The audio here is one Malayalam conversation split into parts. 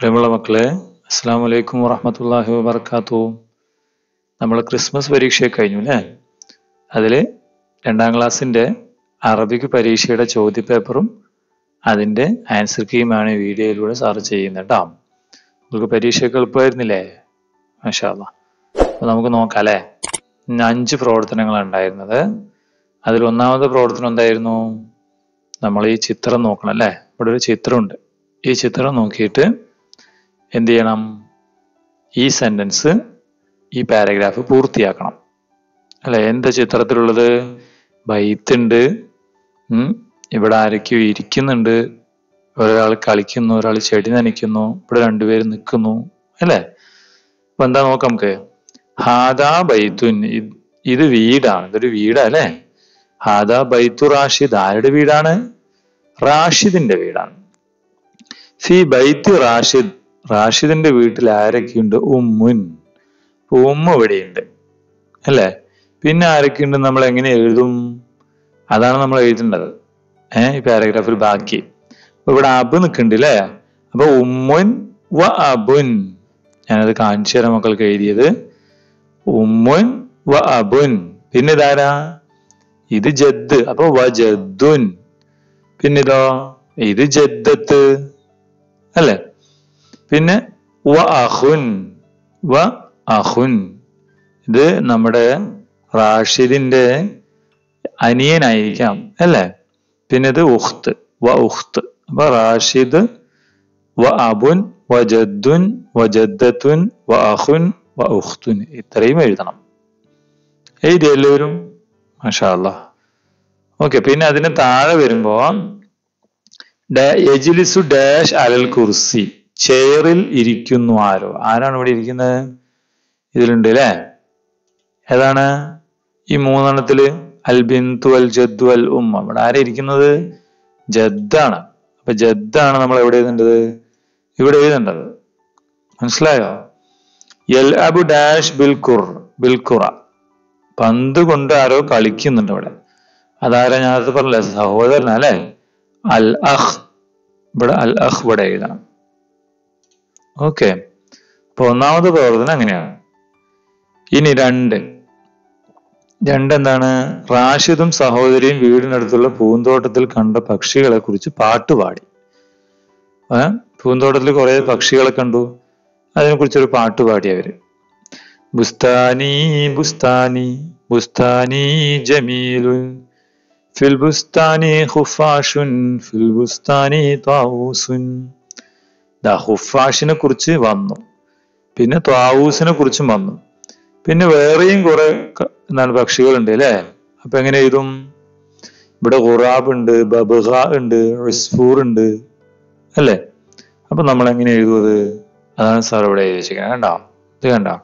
പ്രിയമുള്ള മക്കളെ അസ്സാം വലൈക്കും വറഹമത്തല്ലാഹി വബർക്കാത്തു നമ്മൾ ക്രിസ്മസ് പരീക്ഷ കഴിഞ്ഞു അല്ലേ അതിൽ രണ്ടാം ക്ലാസ്സിൻ്റെ അറബിക് പരീക്ഷയുടെ ചോദ്യപേപ്പറും അതിൻ്റെ ആൻസർ കീയുമാണ് ഈ വീഡിയോയിലൂടെ സാറ് ചെയ്യുന്നത് കേട്ടോ നിങ്ങൾക്ക് പരീക്ഷയൊക്കെ എളുപ്പമായിരുന്നില്ലേ മാഷാല്ല അപ്പോൾ നമുക്ക് നോക്കാം അല്ലേ ഇന്ന് അഞ്ച് പ്രവർത്തനങ്ങളാണ് ഉണ്ടായിരുന്നത് അതിൽ ഒന്നാമത്തെ പ്രവർത്തനം എന്തായിരുന്നു നമ്മൾ ഈ ചിത്രം നോക്കണം അല്ലേ ഇവിടെ ഒരു ചിത്രമുണ്ട് ഈ ചിത്രം നോക്കിയിട്ട് എന്ത് ചെയ്യണം ഈ സെന്റൻസ് ഈ പാരഗ്രാഫ് പൂർത്തിയാക്കണം അല്ലെ എന്താ ചിത്രത്തിലുള്ളത് ബൈത്തുണ്ട് ഉം, ഇവിടെ ആരൊക്കെയോ ഇരിക്കുന്നുണ്ട് ഒരാൾ കളിക്കുന്നു ഒരാൾ ചെടി നനയ്ക്കുന്നു ഇവിടെ രണ്ടുപേര് നിൽക്കുന്നു അല്ലേ അപ്പൊ എന്താ നോക്കാം നമുക്ക് ഹാദാ ബൈത്തുൻ ഇത് ഇത് വീടാണ് ഇതൊരു വീടാ അല്ലേ ഹാദാ ബൈത്തു റാഷിദ് ആരുടെ വീടാണ് റാഷിദിന്റെ വീടാണ് ഫി ബൈത്ത് റാഷിദ് റാഷിദിന്റെ വീട്ടിൽ ആരൊക്കെയുണ്ട് ഉമ്മുൻ ഉമ്മ ഇവിടെയുണ്ട് അല്ലേ പിന്നെ ആരൊക്കെയുണ്ട് നമ്മൾ എങ്ങനെ എഴുതും അതാണ് നമ്മൾ എഴുതേണ്ടത് ഏഹ് ഈ പാരഗ്രാഫിൽ ബാക്കി അപ്പൊ ഇവിടെ അബ് നിൽക്കുന്നുണ്ട് അല്ലേ അപ്പൊ ഉമ്മുൻ വ അബുൻ ഞാനത് കാണിച്ചു തരാം മക്കൾക്ക് എഴുതിയത് ഉമ്മുൻ വ അബുൻ പിന്നെ ഇതാരാ ഇത് ജദ് അപ്പൊ വ ജദ്ദുൻ പിന്നെ ഇതോ ഇത് ജദ്ദത്ത് അല്ലേ പിന്നെ വ അഹുൻ വ അഹുൻ ഇത് നമ്മുടെ റാഷിദിന്റെ അനിയനായിരിക്കാം അല്ലേ പിന്നെ ഇത് ഉഖ്ത് വ ഉഖ്ത് അപ്പൊ റാഷിദ് വ അബുൻ വ ജദ്ദുൻ വ ജദ്ദത്തുൻ വ അഹുൻ വ ഉഖ്തുൻ ഇത്രയും എഴുതണം എഴുതി എല്ലാവരും മാഷാ അല്ലാ ഓക്കെ പിന്നെ അതിന് താഴെ വരുമ്പോ ഡാ- യജ്ലിസു ഡാഷ് അലൽ കുർസി ചെയറിൽ ഇരിക്കുന്നു ആരോ ആരാണ് ഇവിടെ ഇരിക്കുന്നത് ഇതിലുണ്ട് അല്ലേ ഏതാണ് ഈ മൂന്നെണ്ണത്തില് അൽ ബിന്തു അൽ ജദ്ദു അൽ ഉമ്മ ഇവിടെ ആരാ ഇരിക്കുന്നത് ജദ്ദാണ് അപ്പൊ ജദ്ദാണ് നമ്മൾ എവിടെ എഴുതേണ്ടത് ഇവിടെ എഴുതേണ്ടത് മനസ്സിലായോ എൽ അബു ഡാഷ് ബിൽ ഖുർ ബിൽ ഖുറ പന്ത് കൊണ്ട് ആരോ കളിക്കുന്നുണ്ട് ഇവിടെ അതാരാ ഞാൻ നേരത്തെ പറഞ്ഞില്ലേ സഹോദരൻ അല്ലെ അൽ അഹ് ഇവിടെ അൽ അഹ് ഇവിടെ എഴുതണം ഓക്കെ അപ്പൊ ഒന്നാമത്തെ പ്രവർത്തനം അങ്ങനെയാണ് ഇനി രണ്ട് രണ്ട് എന്താണ് റാഷിദും സഹോദരിയും വീടിനടുത്തുള്ള പൂന്തോട്ടത്തിൽ കണ്ട പക്ഷികളെ കുറിച്ച് പാട്ടുപാടി ഏ പൂന്തോട്ടത്തിൽ കുറെ പക്ഷികളെ കണ്ടു അതിനെ കുറിച്ചൊരു പാട്ട് പാടി അവര് ബുസ്താനി ബുസ്താനി ബുസ്താനി ജമീലുൻ ഫിൽ ബുസ്താനി ഖുഫാഷുൻ ഫിൽ ബുസ്താനി താവൂസുൻ ദാ ഖുഫാഷിനെ കുറിച്ച് വന്നു പിന്നെ ത്വാവൂസിനെ കുറിച്ചും വന്നു പിന്നെ വേറെയും കുറെ ക- എന്താണ് പക്ഷികളുണ്ട് അല്ലേ അപ്പൊ എങ്ങനെ എഴുതും ഇവിടെ ഖുറാബ് ഉണ്ട് ബബുഹ ഉണ്ട് ഉസ്ഫൂർ ഉണ്ട് അല്ലേ അപ്പൊ നമ്മൾ എങ്ങനെ എഴുതും അത് അതാണ് സാർ ഇവിടെ എഴുതി വെച്ചിരിക്കുന്നത് കണ്ടോ ഇത് കണ്ടോ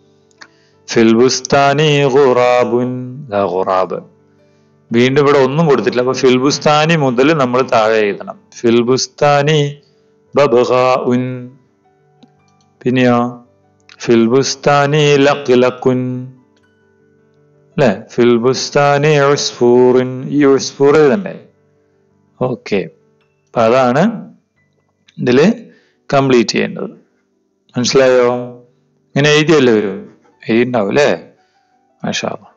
ഫിൽബുസ്താനി ഖുറാബുൻ ദാ ഖുറാബ് വീണ്ടും ഇവിടെ ഒന്നും കൊടുത്തിട്ടില്ല അപ്പൊ ഫിൽബുസ്താനി മുതൽ നമ്മൾ താഴെ എഴുതണം ഫിൽബുസ്താനി ബബുഹ ഉൻ പിന്നെയോ ഫിൽബുസ്താനി ലഖ്ലഖുൻ അല്ലെ ഫിൽബുസ്താനി ഉസ്ഫൂറിൻ ഈ ഉസ്ഫൂർ എഴുതണ്ടേ ഓക്കെ അപ്പൊ അതാണ് ഇതില് കംപ്ലീറ്റ് ചെയ്യേണ്ടത് മനസ്സിലായോ ഇങ്ങനെ എഴുതിയല്ലേ വരും എഴുതിണ്ടാവും അല്ലേ മാഷാ അല്ലാ.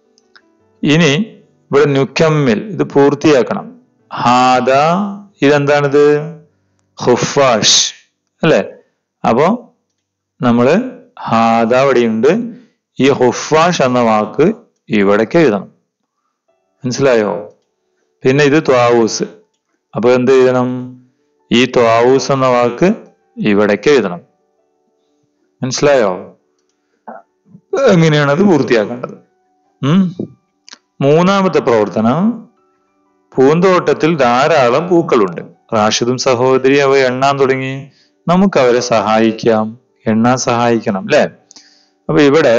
ഇനി ഇവിടെ നുക്കമ്മിൽ ഇത് പൂർത്തിയാക്കണം ഹാദ ഇതെന്താണിത് ഹുഫാഷ് അല്ലെ അപ്പോ നമ്മള് ഹാദ ഇവിടെയുണ്ട് ഈ ഹുഫാഷ് എന്ന വാക്ക് ഇവിടേക്ക് എഴുതണം മനസ്സിലായോ പിന്നെ ഇത് ത്വാവൂസ് അപ്പൊ എന്ത് എഴുതണം ഈ ത്വാവൂസ് എന്ന വാക്ക് ഇവിടേക്ക് എഴുതണം മനസ്സിലായോ എങ്ങനെയാണ് അത് പൂർത്തിയാക്കേണ്ടത് ഉം മൂന്നാമത്തെ പ്രവർത്തനം പൂന്തോട്ടത്തിൽ ധാരാളം പൂക്കളുണ്ട് റാഷിദും സഹോദരി അവ എണ്ണാൻ തുടങ്ങി നമുക്ക് അവരെ സഹായിക്കാം എണ്ണാൻ സഹായിക്കണം അല്ലെ അപ്പൊ ഇവിടെ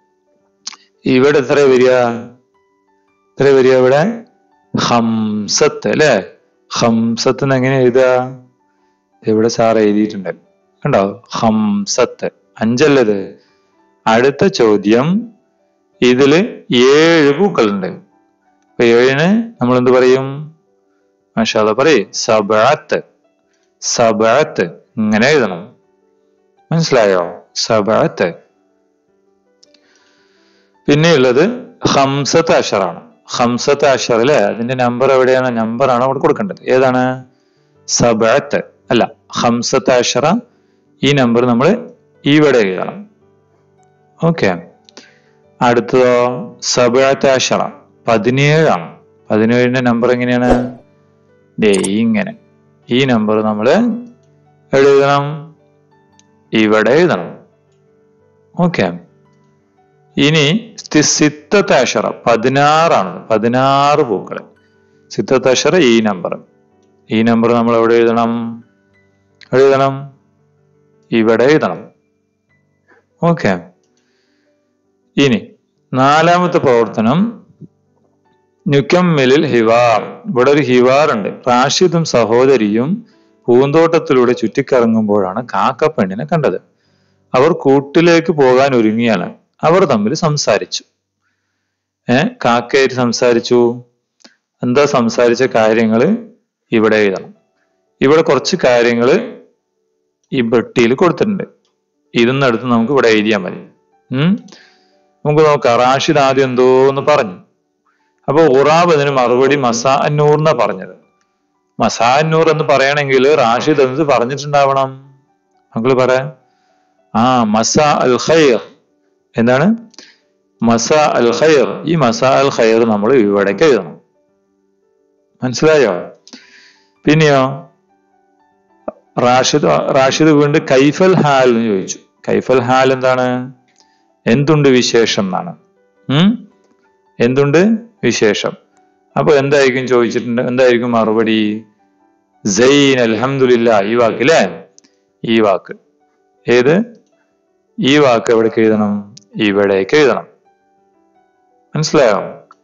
ഇവിടെ എത്ര വരിക എത്ര വരിക ഇവിടെ ഹംസത്ത് അല്ലെ ഹംസത്ത് എന്ന് എങ്ങനെ എഴുതുക ഇവിടെ സാർ എഴുതിയിട്ടുണ്ട് കണ്ടോ ഹംസത്ത് അഞ്ചല്ലത് അടുത്ത ചോദ്യം ഇതില് ഏഴ് പൂക്കളുണ്ട് അപ്പൊ ഏഴിന് നമ്മൾ എന്ത് പറയും മാഷാല്ല പറയ് സബാത്ത് സബാത്ത് ഇങ്ങനെ എഴുതണം മനസ്സിലായോ സബഅത്ത് പിന്നെയുള്ളത് ഹംസത്ത് അഷറാണ് ഹംസത്ത് അഷർ അല്ലെ അതിന്റെ നമ്പർ എവിടെയാണ് നമ്പറാണ് അവിടെ കൊടുക്കേണ്ടത് ഏതാണ് സബഅത്ത് അല്ല ഹംസത്ത് അഷറ ഈ നമ്പർ നമ്മൾ ഇവിടെ എഴുതണം ഓക്കെ അടുത്തതോ സബഅത്ത് അഷറ പതിനേഴാണ് പതിനേഴിന്റെ നമ്പർ എങ്ങനെയാണ് ദേ ഇങ്ങനെ ഈ നമ്പർ നമ്മൾ എഴുതണം ഇവിടെ എഴുതണം ഓക്കെ ഇനി സിത്തത്താഷറ പതിനാറാണ് പതിനാറ് പൂക്കൾ സിത്തത്താഷറ ഈ നമ്പർ ഈ നമ്പർ നമ്മൾ എവിടെ എഴുതണം എഴുതണം ഇവിടെ എഴുതണം ഓക്കെ ഇനി നാലാമത്തെ പ്രവർത്തനം നുക്കമ്മിലിൽ ഹിവാർ ഇവിടെ ഒരു ഹിവാർ ഉണ്ട് റാഷിദും സഹോദരിയും പൂന്തോട്ടത്തിലൂടെ ചുറ്റിക്കറങ്ങുമ്പോഴാണ് കാക്ക പെണ്ണിനെ കണ്ടത് അവർ കൂട്ടിലേക്ക് പോകാൻ ഒരുങ്ങിയാണ് അവർ തമ്മിൽ സംസാരിച്ചു ഏ കാക്കയായിട്ട് സംസാരിച്ചു എന്താ സംസാരിച്ച കാര്യങ്ങൾ ഇവിടെ എഴുതണം ഇവിടെ കുറച്ച് കാര്യങ്ങൾ ഈ പെട്ടിയിൽ കൊടുത്തിട്ടുണ്ട് ഇതൊന്നും എടുത്ത് നമുക്ക് ഇവിടെ എഴുതിയാൽ മതി ഉം നമുക്ക് നോക്കാം റാഷിദ് ആദ്യം എന്തോന്ന് പറഞ്ഞു അപ്പൊ ഉറാബ് അതിന് മറുപടി മസാ അന്നൂർ എന്നാ പറഞ്ഞത് മസാ അന്നൂർ എന്ന് പറയണമെങ്കിൽ റാഷിദ് എന്ത് പറഞ്ഞിട്ടുണ്ടാവണം മക്കള് പറയാ ആ മസ അൽ ഖൈർ എന്താണ് മസ അൽ ഖൈർ ഈ മസ അൽ ഖൈർ നമ്മൾ ഇവിടേക്ക് എഴുതണം മനസ്സിലായോ പിന്നെയോ റാഷിദ് റാഷിദ് വീണ്ടും കൈഫൽ ഹാൽ എന്ന് ചോദിച്ചു കൈഫൽ ഹാൽ എന്താണ് എന്തുണ്ട് വിശേഷം എന്നാണ് ഉം എന്തുണ്ട് വിശേഷം അപ്പൊ എന്തായിരിക്കും ചോദിച്ചിട്ടുണ്ട് എന്തായിരിക്കും മറുപടി സൈൻ അൽഹംദുലില്ല ഈ വാക്ക് അല്ലേ ഈ വാക്ക് ഏത് ഈ വാക്ക് എവിടേക്ക് എഴുതണം ഇവിടേക്ക് എഴുതണം മനസ്സിലായോ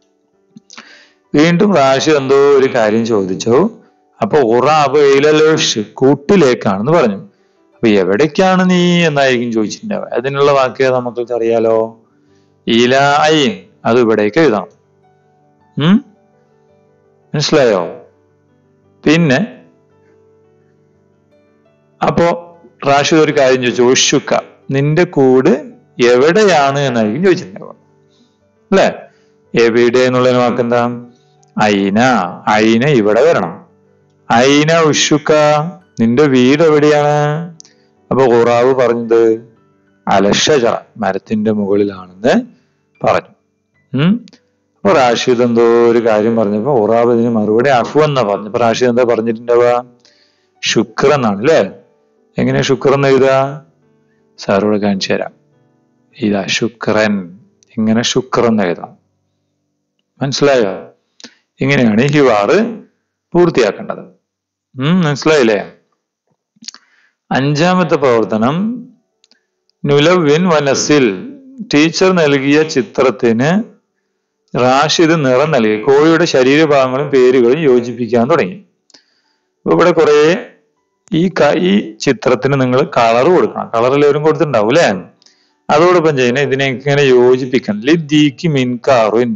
വീണ്ടും റാഷിദ് എന്തോ ഒരു കാര്യം ചോദിച്ചു അപ്പൊ ഉറാബ് ഇലലോഷ് കൂട്ടിലേക്കാണെന്ന് പറഞ്ഞു അപ്പൊ എവിടേക്കാണ് നീ എന്നായിരിക്കും ചോദിച്ചിട്ടുണ്ടാവുക അതിനുള്ള വാക്ക് നമുക്ക് അറിയാലോ ഇല ഐൻ അത് ഇവിടേക്ക് എഴുതണം ഉം മനസ്സിലായോ പിന്നെ അപ്പോ റാഷിദ് ഒരു കാര്യം ചോദിച്ചു ഒഷുക്ക നിന്റെ കൂട് എവിടെയാണ് എന്നായിരിക്കും ചോദിച്ചിട്ടുണ്ടാവുക അല്ലേ എവിടെ എന്നുള്ളതിന് വാക്കെന്താ അയിന അയിന ഇവിടെ വരണം അയിന ഉഷുക്ക നിന്റെ വീട് എവിടെയാണ് അപ്പൊ ഖുറാവ് പറഞ്ഞത് അലഷജറ മരത്തിന്റെ മുകളിലാണെന്ന് പറഞ്ഞു ഉം അപ്പൊ റാഷിദ് എന്തോ ഒരു കാര്യം പറഞ്ഞപ്പോ ഖുറാവ് ഇതിന് മറുപടി അഫു എന്നാ പറഞ്ഞു അപ്പൊ റാഷിദ് എന്താ പറഞ്ഞിട്ടുണ്ടാവുക ശുക്ർ എന്നാണ് അല്ലേ എങ്ങനെയാ ശുക്ർ എന്ന് എഴുതുക സാറോട് കാണിച്ചു തരാം ഇതാ ശുക്രൻ ഇങ്ങനെ ശുക്ർ എന്ന് എഴുതാം മനസ്സിലായോ ഇങ്ങനെയാണ് ഈ ഹിവാറ് പൂർത്തിയാക്കേണ്ടത് ഉം മനസ്സിലായില്ലേ അഞ്ചാമത്തെ പ്രവർത്തനം നുലവിൻ വനസിൽ ടീച്ചർ നൽകിയ ചിത്രത്തിന് റാഷിദ് നിറം നൽകി കോഴിയുടെ ശരീരഭാഗങ്ങളും പേരുകളും യോജിപ്പിക്കാൻ തുടങ്ങി അപ്പൊ ഇവിടെ കുറെ ഈ ക ഈ ചിത്രത്തിന് നിങ്ങൾ കളർ കൊടുക്കണം കളർ എല്ലാവരും കൊടുത്തിട്ടുണ്ടാവും അല്ലേ അതോടൊപ്പം ചെയ്യുന്ന ഇതിനെ ഇങ്ങനെ യോജിപ്പിക്കണം ലിദ്ദീക്ക് മിൻകാറുൻ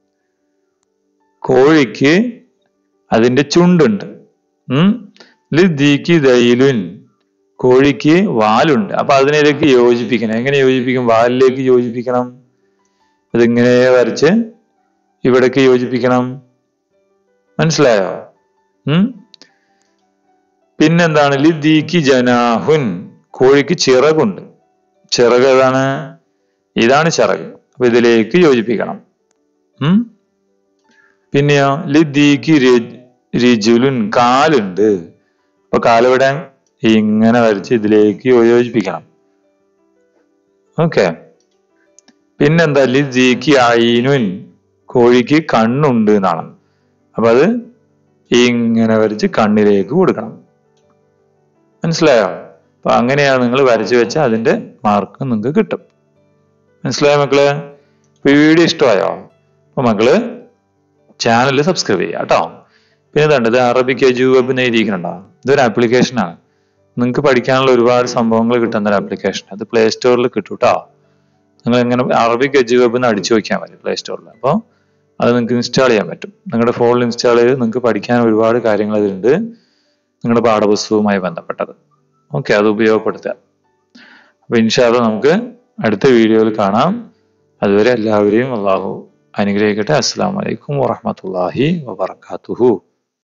കോഴിക്ക് അതിന്റെ ചുണ്ടുണ്ട് ഉം ലിദ്ദീക്ക് ദൈലുൻ കോഴിക്ക് വാലുണ്ട് അപ്പൊ അതിനേക്ക് യോജിപ്പിക്കണം എങ്ങനെ യോജിപ്പിക്കും വാലിലേക്ക് യോജിപ്പിക്കണം ഇതിങ്ങനെ വരച്ച് ഇവിടേക്ക് യോജിപ്പിക്കണം മനസ്സിലായോ ഉം പിന്നെന്താണ് ലിദ്ദീക്ക് ജനാഹുൻ കോഴിക്ക് ചിറകുണ്ട് ചിറക് ഏതാണ് ഇതാണ് ചിറക് അപ്പൊ ഇതിലേക്ക് യോജിപ്പിക്കണം ഉം പിന്നെയോ ലിദ്ദീക്ക് രിജുലുൻ കാലുണ്ട് അപ്പൊ കാലിവിടെ ഇങ്ങനെ വരച്ച് ഇതിലേക്ക് യോജിപ്പിക്കണം ഓക്കെ പിന്നെന്താ ലിദ്ദീക്ക് ഐനുൻ കോഴിക്ക് കണ്ണുണ്ട് എന്നാണ് അപ്പൊ അത് ഇങ്ങനെ വരച്ച് കണ്ണിലേക്ക് കൊടുക്കണം മനസ്സിലായോ അപ്പൊ അങ്ങനെയാണ് നിങ്ങൾ വരച്ചു വെച്ചാൽ അതിന്റെ മാർക്ക് നിങ്ങൾക്ക് കിട്ടും മനസ്സിലായോ മക്കള് അപ്പൊ ഈ വീഡിയോ ഇഷ്ടമായോ അപ്പൊ മക്കള് ചാനൽ സബ്സ്ക്രൈബ് ചെയ്യുക കേട്ടോ പിന്നെ ഇതുണ്ട് ഇത് അറബിക് എജു വെബ് എന്ന് എഴുതിയിരിക്കുന്നുണ്ടോ ഇതൊരു ആപ്ലിക്കേഷനാണ് നിങ്ങൾക്ക് പഠിക്കാനുള്ള ഒരുപാട് സംഭവങ്ങൾ കിട്ടുന്ന ഒരു ആപ്ലിക്കേഷൻ അത് പ്ലേ സ്റ്റോറിൽ കിട്ടും കേട്ടോ നിങ്ങൾ ഇങ്ങനെ അറബിക് എജു വെബ് എന്ന് അടിച്ചു നോക്കിയാൽ മതി പ്ലേ സ്റ്റോറിൽ അപ്പോൾ അത് നിങ്ങൾക്ക് ഇൻസ്റ്റാൾ ചെയ്യാൻ പറ്റും നിങ്ങളുടെ ഫോണിൽ ഇൻസ്റ്റാൾ ചെയ്ത് നിങ്ങൾക്ക് പഠിക്കാൻ ഒരുപാട് കാര്യങ്ങൾ അതിലുണ്ട് നിങ്ങളുടെ പാഠപുസ്തകവുമായി ബന്ധപ്പെട്ടത് ഓക്കെ അത് ഉപയോഗപ്പെടുത്തുക അപ്പൊ ഇൻഷാല്ല നമുക്ക് അടുത്ത വീഡിയോയിൽ കാണാം അതുവരെ എല്ലാവരെയും അള്ളാഹു അനുഗ്രഹിക്കട്ടെ അസ്സാം വലൈക്കും വാഹമത്തല്ലാഹി വബർക്കാത്തുഹു